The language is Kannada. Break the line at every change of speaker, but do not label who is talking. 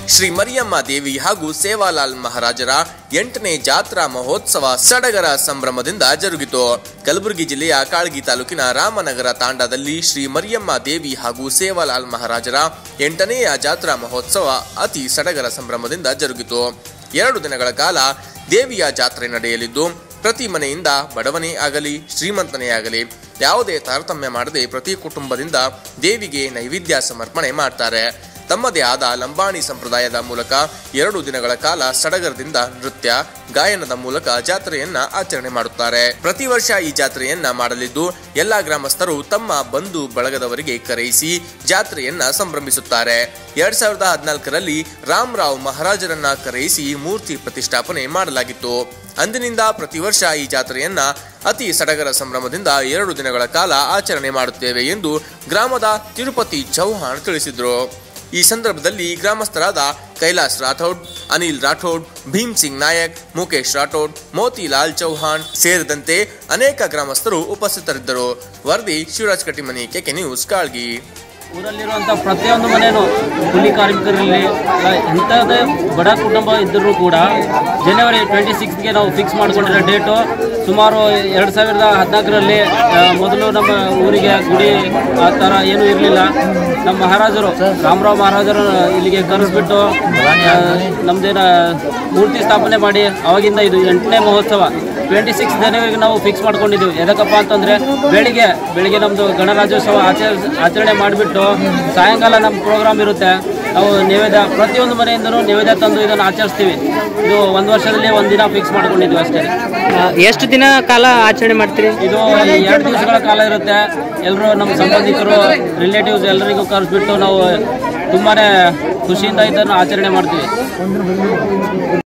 ಶ್ರೀ ಮರಿಯಮ್ಮ ದೇವಿ ಹಾಗೂ ಸೇವಾಲಾಲ್ ಮಹಾರಾಜರ ಎಂಟನೇ ಜಾತ್ರಾ ಮಹೋತ್ಸವ ಸಡಗರ ಸಂಭ್ರಮದಿಂದ ಜರುಗಿತು ಕಲಬುರಗಿ ಜಿಲ್ಲೆಯ ಕಾಳಗಿ ತಾಲೂಕಿನ ರಾಮನಗರ ತಾಂಡಾದಲ್ಲಿ ಶ್ರೀ ಮರಿಯಮ್ಮ ದೇವಿ ಹಾಗೂ ಸೇವಾಲಾಲ್ ಮಹಾರಾಜರ ಎಂಟನೆಯ ಜಾತ್ರಾ ಮಹೋತ್ಸವ ಅತಿ ಸಡಗರ ಸಂಭ್ರಮದಿಂದ ಜರುಗಿತು ಎರಡು ದಿನಗಳ ಕಾಲ ದೇವಿಯ ಜಾತ್ರೆ ನಡೆಯಲಿದ್ದು ಪ್ರತಿ ಮನೆಯಿಂದ ಬಡವನೇ ಆಗಲಿ ಶ್ರೀಮಂತನೇ ಆಗಲಿ ಯಾವುದೇ ತಾರತಮ್ಯ ಮಾಡದೆ ಪ್ರತಿ ಕುಟುಂಬದಿಂದ ದೇವಿಗೆ ನೈವೇದ್ಯ ಸಮರ್ಪಣೆ ಮಾಡ್ತಾರೆ ತಮ್ಮದೇ ಆದ ಲಂಬಾಣಿ ಸಂಪ್ರದಾಯದ ಮೂಲಕ ಎರಡು ದಿನಗಳ ಕಾಲ ಸಡಗರದಿಂದ ನೃತ್ಯ ಗಾಯನದ ಮೂಲಕ ಜಾತ್ರೆಯನ್ನ ಆಚರಣೆ ಮಾಡುತ್ತಾರೆ ಪ್ರತಿ ವರ್ಷ ಈ ಜಾತ್ರೆಯನ್ನ ಮಾಡಲಿದ್ದು ಎಲ್ಲಾ ಗ್ರಾಮಸ್ಥರು ತಮ್ಮ ಬಂಧು ಬಳಗದವರಿಗೆ ಕರೆಯಿಸಿ ಜಾತ್ರೆಯನ್ನ ಸಂಭ್ರಮಿಸುತ್ತಾರೆ ಎರಡ್ ಸಾವಿರದ ಹದಿನಾಲ್ಕರಲ್ಲಿ ರಾಮರಾವ್ ಮಹಾರಾಜರನ್ನ ಕರೆಯಿಸಿ ಮೂರ್ತಿ ಪ್ರತಿಷ್ಠಾಪನೆ ಮಾಡಲಾಗಿತ್ತು ಅಂದಿನಿಂದ ಪ್ರತಿ ವರ್ಷ ಈ ಜಾತ್ರೆಯನ್ನ ಅತಿ ಸಡಗರ ಸಂಭ್ರಮದಿಂದ ಎರಡು ದಿನಗಳ ಕಾಲ ಆಚರಣೆ ಮಾಡುತ್ತೇವೆ ಎಂದು ಗ್ರಾಮದ ತಿರುಪತಿ ಚೌಹಾಣ್ ತಿಳಿಸಿದ್ರು ಈ ಸಂದರ್ಭದಲ್ಲಿ ಗ್ರಾಮಸ್ಥರಾದ ಕೈಲಾಸ್ ರಾಠೋಡ್ ಅನಿಲ್ ರಾಠೋಡ್ ಭೀಮ್ ಸಿಂಗ್ ನಾಯಕ್ ಮುಖೇಶ್ ರಾಠೋಡ್ ಮೋತಿಲಾಲ್ ಚೌಹಾಣ್ ಸೇರಿದಂತೆ ಅನೇಕ ಗ್ರಾಮಸ್ಥರು ಉಪಸ್ಥಿತರಿದ್ದರು ವರದಿ ಶಿವರಾಜ್ ಕಟ್ಟಿಮನಿ ಕೆಕೆ ನ್ಯೂಸ್ ಕಾಳ್ಗಿ
ಊರಲ್ಲಿರುವಂಥ ಪ್ರತಿಯೊಂದು ಮನೆಯೂ ಕೂಲಿ ಕಾರ್ಮಿಕರಲ್ಲಿ ಅಲ್ಲ, ಎಂಥದೇ ಬಡ ಕುಟುಂಬ ಇದ್ದರೂ ಕೂಡ ಜನವರಿ ಟ್ವೆಂಟಿ ಸಿಕ್ಸ್ಗೆ ನಾವು ಫಿಕ್ಸ್ ಮಾಡ್ಕೊಂಡಿರೋ ಡೇಟು ಸುಮಾರು ಎರಡು ಸಾವಿರದ ಹದಿನಾಲ್ಕರಲ್ಲಿ ಮೊದಲು ನಮ್ಮ ಊರಿಗೆ ಗುಡಿ ಆ ಥರ ಏನೂ ಇರಲಿಲ್ಲ ನಮ್ಮ ಮಹಾರಾಜರು ರಾಮರಾವ್ ಮಹಾರಾಜರು ಇಲ್ಲಿಗೆ ಕರೆಸ್ಬಿಟ್ಟು ಆ, ನಮ್ದೇನ ಮೂರ್ತಿ ಸ್ಥಾಪನೆ ಮಾಡಿ ಅವಾಗಿಂದ ಇದು ಎಂಟನೇ ಮಹೋತ್ಸವ ಟ್ವೆಂಟಿ ಸಿಕ್ಸ್ ಜನವರಿಗೆ ನಾವು ಫಿಕ್ಸ್ ಮಾಡ್ಕೊಂಡಿದ್ದೀವಿ ಎದಕ್ಕಪ್ಪ ಅಂತಂದರೆ ಬೆಳಿಗ್ಗೆ ಬೆಳಿಗ್ಗೆ ನಮ್ಮದು ಗಣರಾಜ್ಯೋತ್ಸವ ಆಚರ ಆಚರಣೆ ಮಾಡಿಬಿಟ್ಟು ಸಾಯಂಕಾಲ ನಮ್ಮ ಪ್ರೋಗ್ರಾಮ್ ಇರುತ್ತೆ ನಾವು ನೈವೇದ್ಯ ಪ್ರತಿಯೊಂದು ಮನೆಯಿಂದನೂ ನೈವೇದ್ಯ ತಂದು ಇದನ್ನು ಆಚರಿಸ್ತೀವಿ ಇದು ಒಂದು ವರ್ಷದಲ್ಲಿ ಒಂದು ದಿನ ಫಿಕ್ಸ್ ಮಾಡ್ಕೊಂಡಿದ್ವಿ ಅಷ್ಟೇ
ಆ, ಎಷ್ಟು ದಿನ ಕಾಲ ಆಚರಣೆ ಮಾಡ್ತೀರಿ
ಇದು ಎರಡು ದಿವಸಗಳ ಕಾಲ ಇರುತ್ತೆ ಎಲ್ಲರೂ ನಮ್ಮ ಸಂಬಂಧಿಕರು ರಿಲೇಟಿವ್ಸ್ ಎಲ್ಲರಿಗೂ ಕರೆಸ್ಬಿಟ್ಟು ನಾವು ತುಂಬಾ ಖುಷಿಯಿಂದ ಇದನ್ನು ಆಚರಣೆ ಮಾಡ್ತೀವಿ